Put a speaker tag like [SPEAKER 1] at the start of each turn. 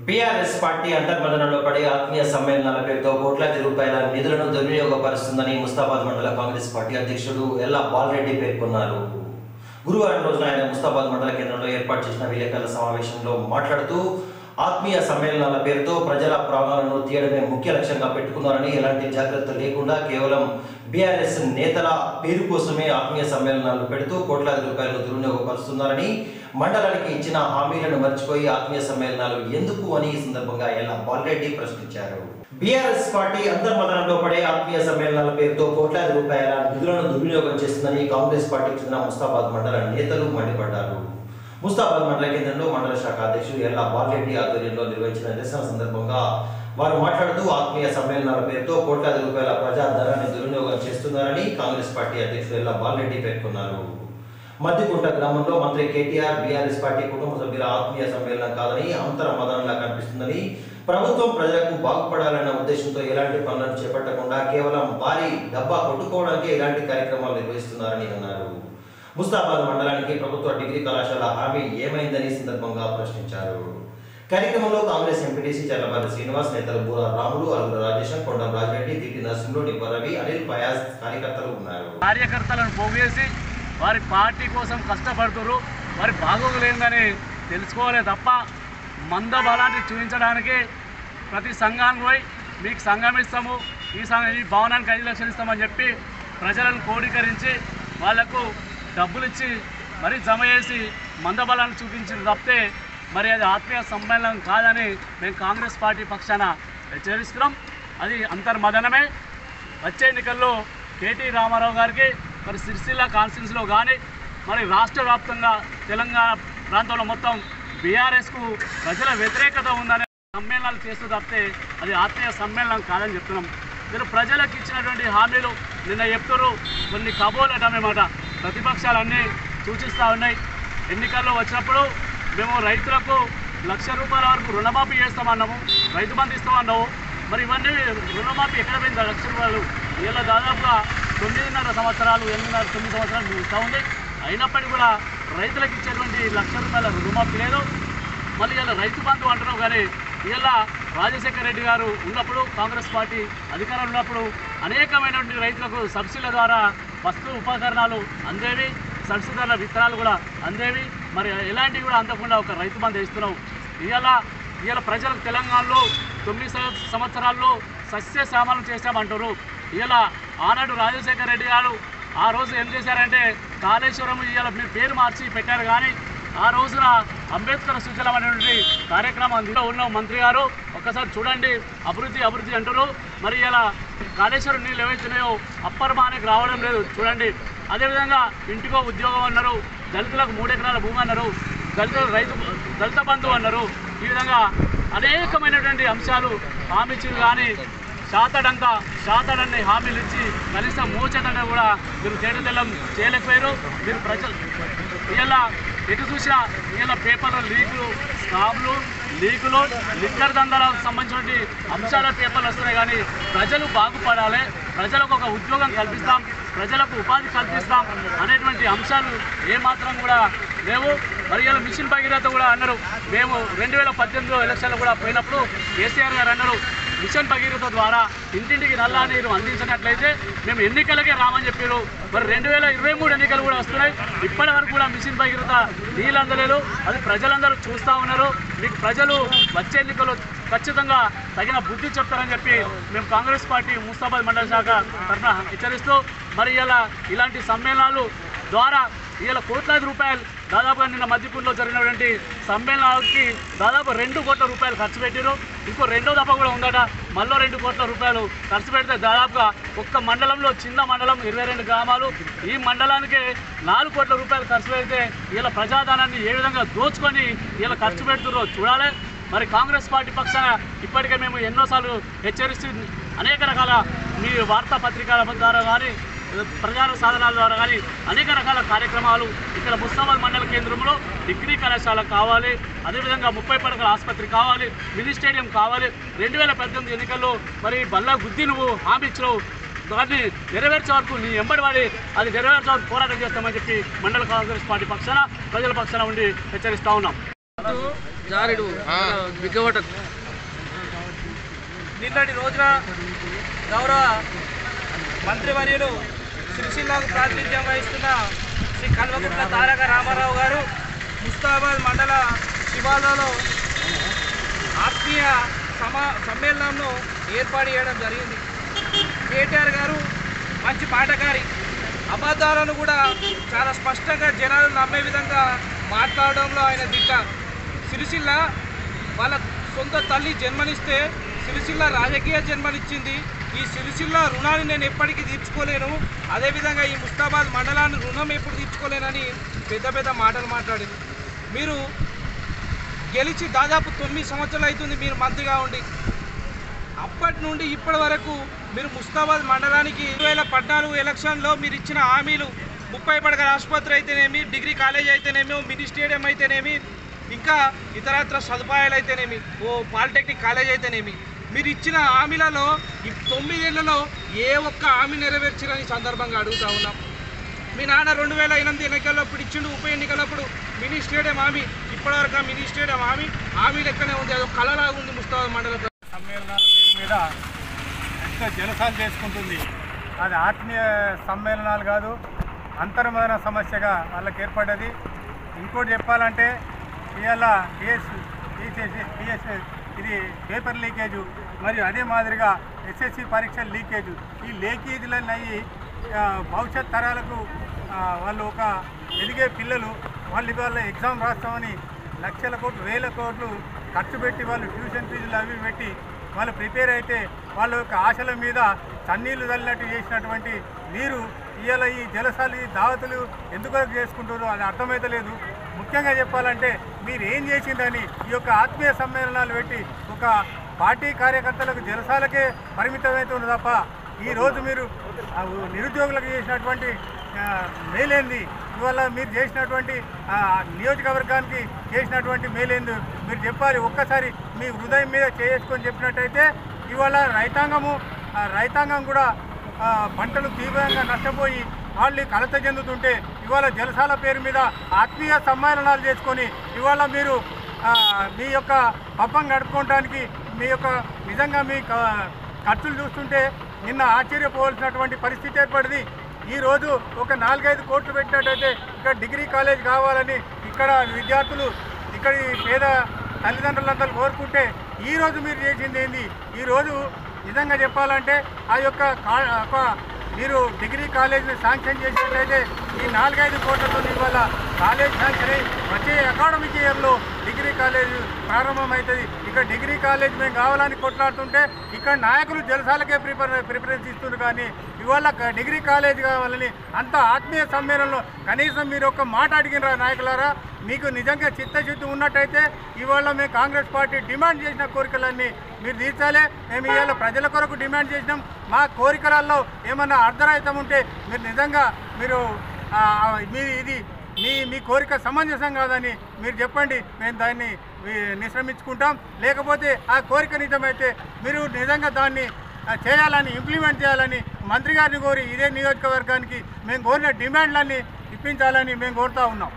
[SPEAKER 1] BRS party అంతర్మదనంలో పడి ఆత్మీయ సమ్మేళనాల పేరుతో కోట్లాది రూపాయల నిధులను దుర్వినియోగపరుస్తుందని ముస్తాబాద్ మండల కాంగ్రెస్ పార్టీ అధ్యక్షుడు ఎల్లా బాలరెడ్డి పేర్కొన్నారు గురువారం రోజున ఆయన ముస్తాబాద్ మండల కేంద్రంలో ఏర్పాటు చేసిన విలేకరుల సమావేశంలో మాట్లాడుతూ ఆత్మీయ సమ్మేళనాల పేరుతో ప్రజల ప్రాణాలను తీయడమే ముఖ్య లక్ష్యంగా పెట్టుకున్నారని ఎలాంటి జాగ్రత్త లేకుండా కేవలం బీఆర్ఎస్ నేతల పేరు కోసమే ఆత్మీయ సమ్మేళనాలు పెడుతూ కోట్లాది రూపాయలు దుర్వినియోగపరుస్తున్నారని మండలానికి ఇచ్చిన హామీలను మర్చిపోయి ఆత్మీయ సమ్మేళనాలు ఎందుకు అని ఈ సందర్భంగా ఎల్లా బాలరెడ్డి ప్రశ్నించారు బీఆర్ఎస్ పార్టీ అంతర్మదనంలో పడే ఆత్మీయ సమ్మేళనాల పేరుతో కోట్లాది రూపాయల నిధులను దుర్వినియోగం చేస్తుందని కాంగ్రెస్ పార్టీకి చెందిన ముస్తాబాద్ మండల నేతలు మండిపడ్డారు ముస్తాబాద్ మండల కేంద్రంలో మండల శాఖ అధ్యక్షుడు ఎల్లా బాలరెడ్డి ఆధ్వర్యంలో నిర్వహించిన నిరసన సందర్భంగా వారు మాట్లాడుతూ ఆత్మీయ సమ్మేళనాల పేరుతో కోట్లాది రూపాయల ప్రజాధనాన్ని దుర్వినియోగం చేస్తున్నారని కాంగ్రెస్ పార్టీ అధ్యక్షుడు ఎల్లా బాలరెడ్డి పేర్కొన్నారు మద్దికుంట గ్రామంలో మంత్రి కేటీఆర్ బీఆర్ఎస్ పార్టీ కుటుంబ సభ్యుల ఆత్మీయ సమ్మేళనం కాదని అంతర మదనంలా కనిపిస్తుందని ప్రభుత్వం ప్రజలకు బాగుపడాలన్న ఉద్దేశంతో ఎలాంటి పనులను చేపట్టకుండా కేవలం వారి డబ్బా కొట్టుకోవడానికి ఇలాంటి కార్యక్రమాలు నిర్వహిస్తున్నారని అన్నారు ముస్తాబాద్ మండలానికి ప్రభుత్వ డిగ్రీ కళాశాల హామీ ఏమైందని ఈ సందర్భంగా ప్రశ్నించారు కార్యక్రమంలో కాంగ్రెస్ ఎంపీటీసీ చల్లమర్రి శ్రీనివాస్ నేతలు బూర రాములు అలుగుల రాజేశం కొండం రాజిరెడ్డి దిట్టి నరసింహులు నిబ్బ రవి అనిల్ పయాస్ కార్యకర్తలు ఉన్నారు
[SPEAKER 2] కార్యకర్తలను పోగేసి వారి పార్టీ కోసం కష్టపడుతున్నారు వారి బాగోగులేందని తెలుసుకోవాలే తప్ప మంద బలాన్ని చూపించడానికి ప్రతి సంఘానికి పోయి మీకు సంఘం ఇస్తాము ఈ సంఘ ఈ భవనానికి ఐదు లక్షలు ఇస్తామని చెప్పి ప్రజలను కోడీకరించి వాళ్లకు డబ్బులు ఇచ్చి మరీ జమ చేసి మంద బలాన్ని చూపించిన తప్పితే మరి అది ఆత్మీయ సమ్మేళనం కాదని మేము కాంగ్రెస్ పార్టీ పక్షాన హెచ్చరిస్తున్నాం అది అంతర్మదనమే వచ్చే ఎన్నికల్లో కేటీ రామారావు గారికి మరి సిరిసిల్ల కాన్స్టిట్యూన్సీలో కానీ మరి రాష్ట్ర వ్యాప్తంగా తెలంగాణ ప్రాంతంలో మొత్తం బీఆర్ఎస్కు ప్రజల వ్యతిరేకత ఉందనే సమ్మేళనాలు చేస్తూ తప్పితే అది ఆత్మీయ సమ్మేళనం కాదని చెప్తున్నాం మీరు ప్రజలకు ఇచ్చినటువంటి హామీలు నిన్న చెప్తారు కొన్ని కబోలటమేమాట ప్రతిపక్షాలన్నీ సూచిస్తూ ఉన్నాయి ఎన్నికల్లో వచ్చినప్పుడు మేము రైతులకు లక్ష రూపాయల వరకు రుణమాఫీ చేస్తామన్నాము రైతు బంధు ఇస్తామన్నాము మరి ఇవన్నీ రుణమాఫీ ఎక్కడ పోయింది లక్ష రూపాయలు ఇలా దాదాపుగా తొమ్మిదిన్నర సంవత్సరాలు ఎనిమిదిన్నర తొమ్మిది సంవత్సరాలు ముగుస్తూ ఉంది అయినప్పటికీ కూడా రైతులకు ఇచ్చేటువంటి లక్ష రూపాయల రుణమాఫీ లేదు మళ్ళీ ఇలా రైతు బంధు అంటున్నాం కానీ ఇలా రాజశేఖర రెడ్డి గారు ఉన్నప్పుడు కాంగ్రెస్ పార్టీ అధికారంలో ఉన్నప్పుడు అనేకమైనటువంటి రైతులకు సబ్సిడీల ద్వారా వస్తు ఉపకరణాలు అందేవి సబ్సిడీ ధరల విత్తనాలు కూడా అందేవి మరి ఎలాంటివి కూడా అందకుండా ఒక రైతు బంధు ఇస్తున్నాం ఇవాళ ఇవాళ ప్రజలకు తెలంగాణలో తొమ్మిది సంవ- సంవత్సరాల్లో సస్యశ్యామలం చేశామంటారు ఇవాళ ఆనాడు రాజశేఖర రెడ్డి గారు ఆ రోజు ఏం చేశారంటే కాళేశ్వరం ఇవాళ మీరు పేరు మార్చి పెట్టారు కానీ ఆ రోజున అంబేద్కర్ సూచన అనేటువంటి కార్యక్రమం అందులో ఉన్న మంత్రి గారు ఒక్కసారి చూడండి అభివృద్ధి అభివృద్ధి అంటారు మరి ఇలా కాళేశ్వరం నీళ్ళు ఏవైతున్నాయో అప్పర్ మానేకి రావడం లేదు చూడండి అదేవిధంగా ఇంటికో ఉద్యోగం అన్నారు దళితులకు మూడు ఎకరాల భూమి అన్నారు దళితులు రైతు దళిత బంధువు అన్నారు ఈ విధంగా అనేకమైనటువంటి అంశాలు హామీలు కానీ శాతడంతా శాతడాన్ని హామీలు ఇచ్చి కనీసం మూచదండ కూడా మీరు తేడతెల్లం చేయలేకపోయారు మీరు ప్రజలు ఇలా ఎటు చూసినా ఇలా పేపర్ల లీకులు స్కామ్లు లీకులు లిక్కర్ దందాలకు సంబంధించిన అంశాల పేపర్లు వస్తున్నాయి కానీ ప్రజలు బాగుపడాలి ప్రజలకు ఒక ఉద్యోగం కల్పిస్తాం ప్రజలకు ఉపాధి కల్పిస్తాం అనేటువంటి అంశాలు ఏమాత్రం కూడా లేవు మరి ఇలా మిషన్ భగీరథ కూడా అన్నారు మేము రెండు వేల పద్దెనిమిదిలో ఎలక్షన్లు కూడా పోయినప్పుడు కేసీఆర్ గారు అన్నారు మిషన్ భగీరథ ద్వారా ఇంటింటికి నల్లా నీరు అందించినట్లయితే మేము ఎన్నికలకే రామని చెప్పారు మరి రెండు వేల ఇరవై మూడు ఎన్నికలు కూడా వస్తున్నాయి ఇప్పటి వరకు కూడా మిషన్ భగీరథ నీళ్ళు అందలేదు అది ప్రజలందరూ చూస్తూ ఉన్నారు మీకు ప్రజలు వచ్చే ఎన్నికల్లో ఖచ్చితంగా తగిన బుద్ధి చెప్తారని చెప్పి మేము కాంగ్రెస్ పార్టీ ముస్తాబాద్ మండల శాఖ తరఫున హెచ్చరిస్తూ మరి ఇలా ఇలాంటి సమ్మేళనాలు ద్వారా ఇలా కోట్లాది రూపాయలు దాదాపుగా నిన్న మధ్యపూర్లో జరిగినటువంటి సమ్మేళనాలకి దాదాపు రెండు కోట్ల రూపాయలు ఖర్చు పెట్టారు ఇంకో రెండో దఫా కూడా ఉందట మళ్ళీ రెండు కోట్ల రూపాయలు ఖర్చు పెడితే దాదాపుగా ఒక్క మండలంలో చిన్న మండలం ఇరవై రెండు గ్రామాలు ఈ మండలానికి నాలుగు కోట్ల రూపాయలు ఖర్చు పెడితే ఇలా ప్రజాధనాన్ని ఏ విధంగా దోచుకొని ఇలా ఖర్చు పెడుతున్నారో చూడాలి మరి కాంగ్రెస్ పార్టీ పక్షాన ఇప్పటికే మేము ఎన్నోసార్లు హెచ్చరిస్తూ అనేక రకాల మీ వార్తాపత్రికల ద్వారా కానీ ప్రచార సాధనాల ద్వారా కానీ అనేక రకాల కార్యక్రమాలు ఇక్కడ ముస్తాబాద్ మండల కేంద్రంలో డిగ్రీ కళాశాల కావాలి అదేవిధంగా ముప్పై పడకల ఆసుపత్రి కావాలి మినీ స్టేడియం కావాలి రెండు వేల పద్దెనిమిది ఎన్నికల్లో మరి బల్లా గుద్ది నువ్వు హామీ ఇచ్చినావు దాన్ని నెరవేర్చే వరకు నీ ఎంబడి వాడి అది నెరవేర్చే వరకు పోరాటం చేస్తామని చెప్పి మండల కాంగ్రెస్ పార్టీ పక్షాన ప్రజల పక్షాన ఉండి హెచ్చరిస్తా ఉన్నాం జారిడు బిగ్గబట్ట
[SPEAKER 3] నిన్నటి రోజున గౌరవ మంత్రివర్యులు సిరిసిల్లాకు ప్రాతినిధ్యం వహిస్తున్న శ్రీ కల్వకుంట్ల తారక రామారావు గారు ముస్తాబాద్ మండల శివాలలో ఆత్మీయ సమా సమ్మేళనంను ఏర్పాటు చేయడం జరిగింది కేటీఆర్ గారు మంచి పాటగారి అబద్ధాలను కూడా చాలా స్పష్టంగా జనాలు నమ్మే విధంగా మాట్లాడడంలో ఆయన దిట్ట సిరిసిల్ల వాళ్ళ సొంత తల్లి జన్మనిస్తే సిరిసిల్ల రాజకీయ జన్మనిచ్చింది ఈ సిరిసిల్ల రుణాన్ని నేను ఎప్పటికీ తీర్చుకోలేను అదేవిధంగా ఈ ముస్తాబాద్ మండలాన్ని రుణం ఎప్పుడు తీర్చుకోలేనని పెద్ద పెద్ద మాటలు మాట్లాడింది మీరు గెలిచి దాదాపు తొమ్మిది సంవత్సరాలు అవుతుంది మీరు మంత్రిగా ఉండి అప్పటి నుండి ఇప్పటి వరకు మీరు ముస్తాబాద్ మండలానికి రెండు వేల పద్నాలుగు ఎలక్షన్లో మీరు ఇచ్చిన హామీలు ముప్పై పడగల ఆసుపత్రి అయితేనేమి డిగ్రీ కాలేజ్ అయితేనేమి మినీ స్టేడియం అయితేనేమి ఇంకా ఇతరత్ర సదుపాయాలు అయితేనేమి ఓ పాలిటెక్నిక్ కాలేజ్ అయితేనేమి మీరు ఇచ్చిన హామీలలో ఈ తొమ్మిదేళ్లలో ఏ ఒక్క హామీ నెరవేర్చిరని సందర్భంగా అడుగుతా ఉన్నాం మీ నాన్న రెండు వేల ఎనిమిది ఎన్నికలప్పుడు ఇచ్చిండు ఉప ఎన్నికలప్పుడు మినీ స్టేడియం హామీ ఇప్పటివరకు ఆ మినీ స్టేడియం హామీ హామీ లెక్కనే ఉంది అది ఒక కళలాగా ఉంది ముస్తాబాద్ మండల
[SPEAKER 4] సమ్మేళనాల పేరు మీద ఎంతో జలసాలు చేసుకుంటుంది అది ఆత్మీయ సమ్మేళనాలు కాదు అంతర్మదన సమస్యగా వాళ్ళకి ఏర్పడ్డది ఇంకోటి చెప్పాలంటే ఇవాళ పిఎస్ టీసీసీ పిఎస్ ఇది పేపర్ లీకేజు మరియు అదే మాదిరిగా ఎస్ఎస్సి పరీక్షల లీకేజు ఈ లీకేజీలన్నీ అయ్యి ఆ, భవిష్యత్ తరాలకు ఆ, వాళ్ళు ఒక ఎదిగే పిల్లలు వాళ్ళు ఇవాళ ఎగ్జామ్ రాస్తామని లక్షల కోట్లు వేల కోట్లు ఖర్చు పెట్టి వాళ్ళు ట్యూషన్ ఫీజులు అవి పెట్టి వాళ్ళు ప్రిపేర్ అయితే వాళ్ళ యొక్క ఆశల మీద చన్నీళ్లు చల్లినట్టు చేసినటువంటి మీరు ఇవాళ ఈ జలసాలు ఈ దావతులు ఎందుకు చేసుకుంటారో అది అర్థమైతలేదు ముఖ్యంగా చెప్పాలంటే మీరు ఏం చేసిందని ఈ యొక్క ఆత్మీయ సమ్మేళనాలు పెట్టి ఒక పార్టీ కార్యకర్తలకు జలసాలకే పరిమితమవుతుంది తప్ప ఈ రోజు మీరు ఆ నిరుద్యోగులకు చేసినటువంటి ఆ, మేలేంది ఇవాళ మీరు చేసినటువంటి ఆ, నియోజకవర్గానికి చేసినటువంటి మేలేంది మీరు చెప్పాలి ఒక్కసారి మీ హృదయం మీద చేసుకొని చెప్పినట్టయితే ఇవాళ రైతాంగము ఆ, రైతాంగం కూడా ఆ, పంటలు తీవ్రంగా నష్టపోయి వాళ్ళు కలత చెందుతుంటే ఇవాళ జలసాల పేరు మీద ఆత్మీయ సమ్మేళనాలు చేసుకొని ఇవాళ మీరు ఆ, మీ యొక్క పబ్బం గడుపుకోవడానికి మీ యొక్క నిజంగా మీ క- ఖర్చులు చూస్తుంటే నిన్న ఆశ్చర్యపోవాల్సినటువంటి పరిస్థితి ఏర్పడింది ఈ రోజు ఒక నాలుగైదు కోట్లు పెట్టినట్టయితే ఇక్కడ డిగ్రీ కాలేజ్ కావాలని ఇక్కడ విద్యార్థులు ఇక్కడ పేద తల్లిదండ్రులందరూ కోరుకుంటే ఈ రోజు మీరు చేసింది ఏంది ఈ రోజు నిజంగా చెప్పాలంటే ఆ యొక్క కా- ఒక మీరు డిగ్రీ కాలేజీని శాంక్షన్ చేసినట్లయితే ఈ నాలుగైదు కోట్లతో ఇవాళ కాలేజ్ శాంక్షన్ అయ్యి వచ్చే అకాడమిక్ ఇయర్లో డిగ్రీ కాలేజ్ ప్రారంభమవుతుంది ఇక్కడ డిగ్రీ కాలేజ్ మేము కావాలని కొట్లాడుతుంటే ఇక్కడ నాయకులు జలసాలకే ప్రిఫర్ ప్రిఫరెన్స్ ఇస్తున్నారు కానీ ఇవాళ క- డిగ్రీ కాలేజ్ కావాలని అంత ఆత్మీయ సమ్మేళనంలో కనీసం మీరు ఒక మాట అడిగినరా నాయకులారా మీకు నిజంగా చిత్తశుద్ధి ఉన్నట్టయితే ఇవాళ మేము కాంగ్రెస్ పార్టీ డిమాండ్ చేసిన కోరికలన్నీ మీరు తీర్చాలి మేము ఇవాళ ప్రజల కొరకు డిమాండ్ చేసినాం మా కోరికలలో ఏమన్నా అర్ధరహితం ఉంటే మీరు నిజంగా మీరు ఆ, ఆ, మీ ఇది మీ మీ కోరిక సమంజసం కాదని మీరు చెప్పండి మేము దాన్ని వి- నిశ్రమించుకుంటాం లేకపోతే ఆ కోరిక నిజమైతే మీరు నిజంగా దాన్ని ఆ, చేయాలని ఇంప్లిమెంట్ చేయాలని మంత్రి గారిని కోరి ఇదే నియోజకవర్గానికి మేము కోరిన డిమాండ్లన్నీ ఇప్పించాలని మేము కోరుతా ఉన్నాం